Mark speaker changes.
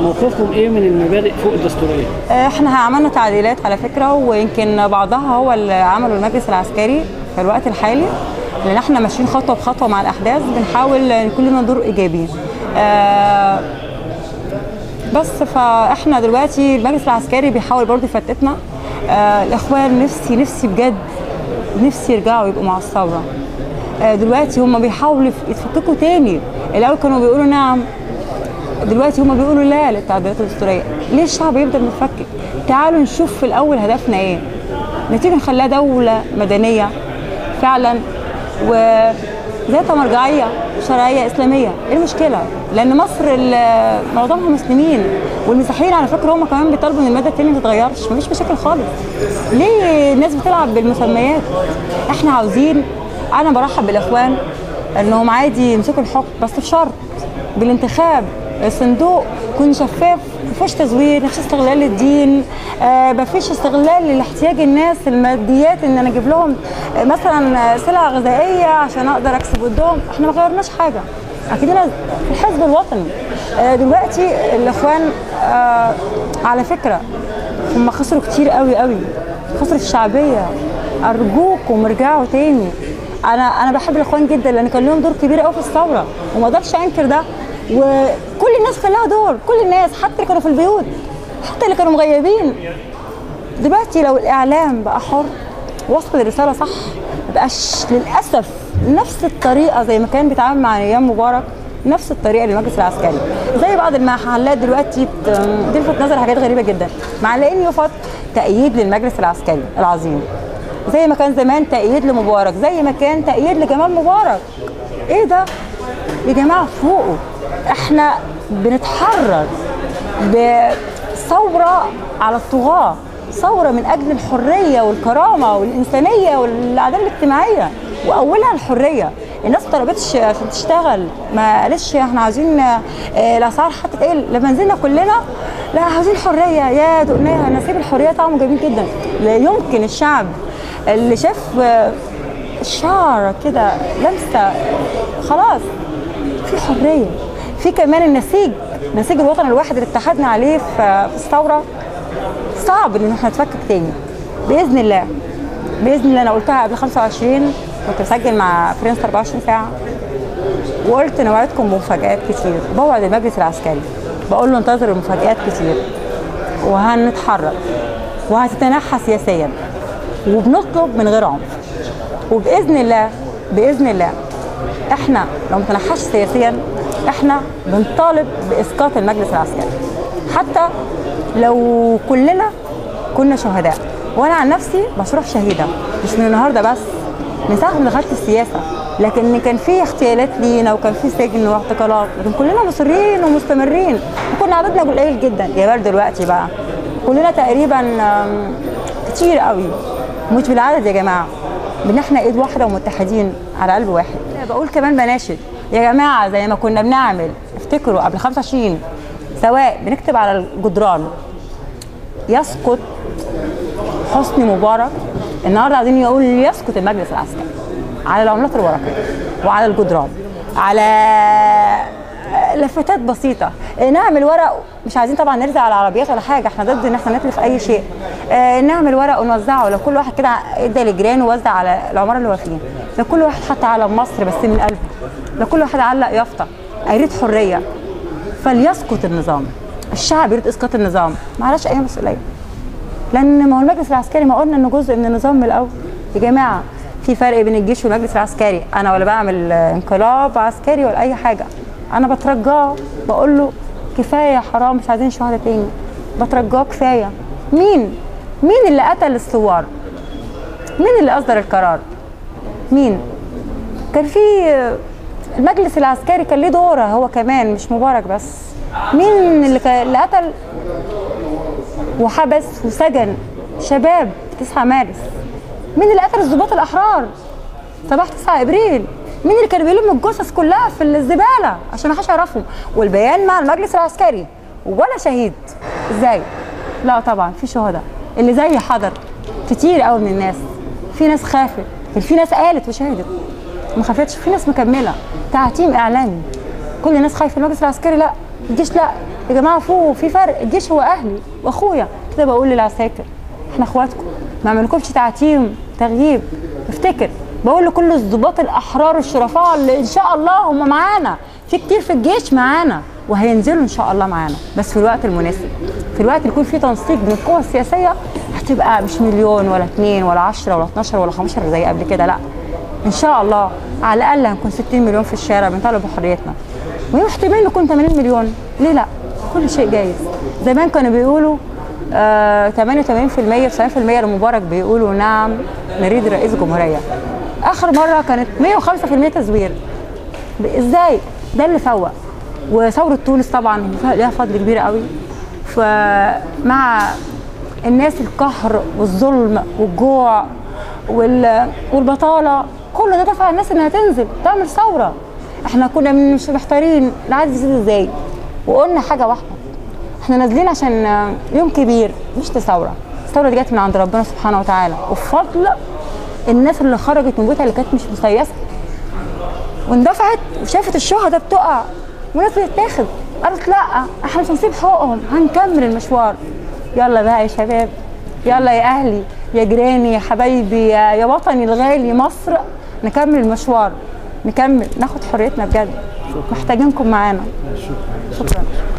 Speaker 1: موقفكم ايه من المبادئ فوق الدستوريه؟
Speaker 2: احنا عملنا تعديلات على فكره ويمكن بعضها هو اللي عمله المجلس العسكري في الوقت الحالي لان احنا ماشيين خطوه بخطوه مع الاحداث بنحاول يكون لنا دور ايجابي آه بس فاحنا دلوقتي المجلس العسكري بيحاول برضه يفتتنا آه الاخوان نفسي نفسي بجد نفسي يرجعوا يبقوا مع الثوره آه دلوقتي هم بيحاولوا يف- يتفككوا تاني الاول كانوا بيقولوا نعم دلوقتي هم بيقولوا لا للتعديلات الدستوريه ليه الشعب يفضل متفكك تعالوا نشوف في الاول هدفنا ايه نتيجه نخليها دوله مدنيه فعلا وذات مرجعيه شرعيه اسلاميه ايه المشكله لان مصر ال- معظمها مسلمين والمسيحيين على فكره هم كمان بيطالبوا ان الماده الثانيه ما تتغيرش مفيش مشاكل خالص ليه الناس بتلعب بالمسميات احنا عاوزين انا برحب بالاخوان انهم عادي يمسكوا الحكم بس بشرط بالانتخاب الصندوق يكون شفاف ما فيهوش تزوير ما فيش استغلال للدين آه ما فيش استغلال لاحتياج الناس الماديات ان انا اجيب لهم آه، مثلا سلع غذائيه عشان اقدر اكسب ودهم احنا ما غيرناش حاجه اكيد أنا في الحزب الوطني آه دلوقتي الاخوان آه على فكره هم خسروا كتير قوي قوي خسروا الشعبيه ارجوكم ارجعوا تاني انا انا بحب الاخوان جدا لان كان لهم دور كبير قوي في الثوره وما اقدرش انكر ده وكل الناس كان لها دور كل الناس حتى اللي كانوا في البيوت حتى اللي كانوا مغيبين دلوقتي لو الاعلام بقى حر وصل الرساله صح ما بقاش للاسف نفس الطريقه زي ما كان بيتعامل مع ايام مبارك نفس الطريقه للمجلس العسكري زي بعض المحلات دلوقتي بت- بتلفت نظر حاجات غريبه جدا مع ان يفضل تأييد للمجلس العسكري العظيم زي ما كان زمان تأييد لمبارك زي ما كان تأييد لجمال مبارك ايه ده يا جماعه فوقوا احنا بنتحرر بثوره على الطغاه ثوره من اجل الحريه والكرامه والانسانيه والعداله الاجتماعيه واولها الحريه الناس ما طلبتش عشان تشتغل ما قالتش احنا عايزين آه، الاسعار حتى تقل لما نزلنا كلنا لا عايزين حريه يا دقناها نسيب الحريه طعمه جميل جدا لا يمكن الشعب اللي شاف آه، الشعر كده لمسه خلاص في حريه في كمان النسيج نسيج الوطن الواحد اللي اتحدنا عليه في في الثوره صعب ان احنا نتفكك تاني باذن الله باذن الله انا قلتها قبل 25 كنت بسجل مع فرنس 24 ساعه وقلت نوعدكم بمفاجآت كتير بوعد المجلس العسكري بقول له انتظر مفاجآت كتير وهنتحرك وهتتنحى سياسيا وبنطلب من غير عنف وباذن الله باذن الله احنا لو ما تنحاش سياسيا احنا بنطالب باسقاط المجلس العسكري حتى لو كلنا كنا شهداء وانا عن نفسي بشرح شهيده مش من النهارده بس من ساعه ما دخلت السياسه لكن كان في اغتيالات لينا وكان في سجن واعتقالات لكن كلنا مصرين ومستمرين وكنا عددنا قليل جدا يا بال دلوقتي بقى كلنا تقريبا آم، كتير قوي مش بالعدد يا جماعه بان احنا ايد واحده ومتحدين على قلب واحد بقول كمان بناشد يا جماعه زي ما كنا بنعمل افتكروا قبل 25 سواء بنكتب على الجدران يسقط حسني مبارك النهارده عايزين يقول يسقط المجلس العسكري على العملات الورقيه وعلى الجدران على لفتات بسيطه نعمل ورق مش عايزين طبعا نرزع على العربيات ولا حاجه احنا ضد ان احنا نتلف اي شيء آه، نعمل ورق ونوزعه لو كل واحد كده ادى لجيرانه ووزع على العماره اللي هو فيها لو كل واحد حط علم مصر بس من قلبه لو كل واحد علق يافطه اريد حريه فليسقط النظام الشعب يريد اسقاط النظام معلش اي مسؤوليه لان ما هو المجلس العسكري ما قلنا انه جزء من النظام من الاول يا جماعه في فرق بين الجيش والمجلس العسكري انا ولا بعمل انقلاب عسكري ولا اي حاجه انا بترجاه بقول له كفايه حرام مش عايزين شهداء تاني بترجاه كفايه مين مين اللي قتل الثوار مين اللي اصدر القرار مين كان في المجلس العسكري كان ليه دوره هو كمان مش مبارك بس مين اللي كان اللي قتل وحبس وسجن شباب في 9 مارس مين اللي قتل الضباط الاحرار صباح 9 ابريل مين اللي كان بيلم الجثث كلها في الزباله عشان ما حدش يعرفهم والبيان مع المجلس العسكري ولا شهيد ازاي لا طبعا في شهداء اللي زي حضر كتير قوي من الناس في ناس خافت كان في ناس قالت وشهدت ما خافتش في ناس مكمله تعتيم اعلامي كل الناس خايفه المجلس العسكري لا الجيش لا يا جماعه فوق في فرق الجيش هو اهلي واخويا كده بقول للعساكر احنا اخواتكم ما عملكمش تعتيم تغييب افتكر بقول لكل الضباط الاحرار الشرفاء اللي ان شاء الله هم معانا في كتير في الجيش معانا وهينزلوا ان شاء الله معانا بس في الوقت المناسب في الوقت اللي يكون فيه تنسيق بين القوى السياسيه هتبقى مش مليون ولا اتنين ولا 10 ولا 12 ولا 15 زي قبل كده لا ان شاء الله على الاقل هنكون 60 مليون في الشارع بنطالب بحريتنا واحتمال نكون 80 مليون ليه لا كل شيء جايز زمان كانوا بيقولوا آه 88% 90% لمبارك بيقولوا نعم نريد رئيس جمهوريه اخر مره كانت 105% تزوير ازاي ده اللي فوق وثوره تونس طبعا ليها فضل كبير قوي فمع الناس القهر والظلم والجوع وال- والبطاله كل ده دفع الناس انها تنزل تعمل ثوره احنا كنا مش محتارين العدد يزيد ازاي وقلنا حاجه واحده احنا نازلين عشان يوم كبير مش لثوره الثوره دي جت من عند ربنا سبحانه وتعالى وبفضل الناس اللي خرجت من بيوتها اللي كانت مش مسيسه واندفعت وشافت الشهداء بتقع وناس بتتاخد قالت لا احنا مش هنسيب حقوقهم هنكمل المشوار يلا بقى يا شباب يلا يا اهلي يا جيراني يا حبايبي يا, يا وطني الغالي مصر نكمل المشوار نكمل ناخد حريتنا بجد محتاجينكم معانا شكرا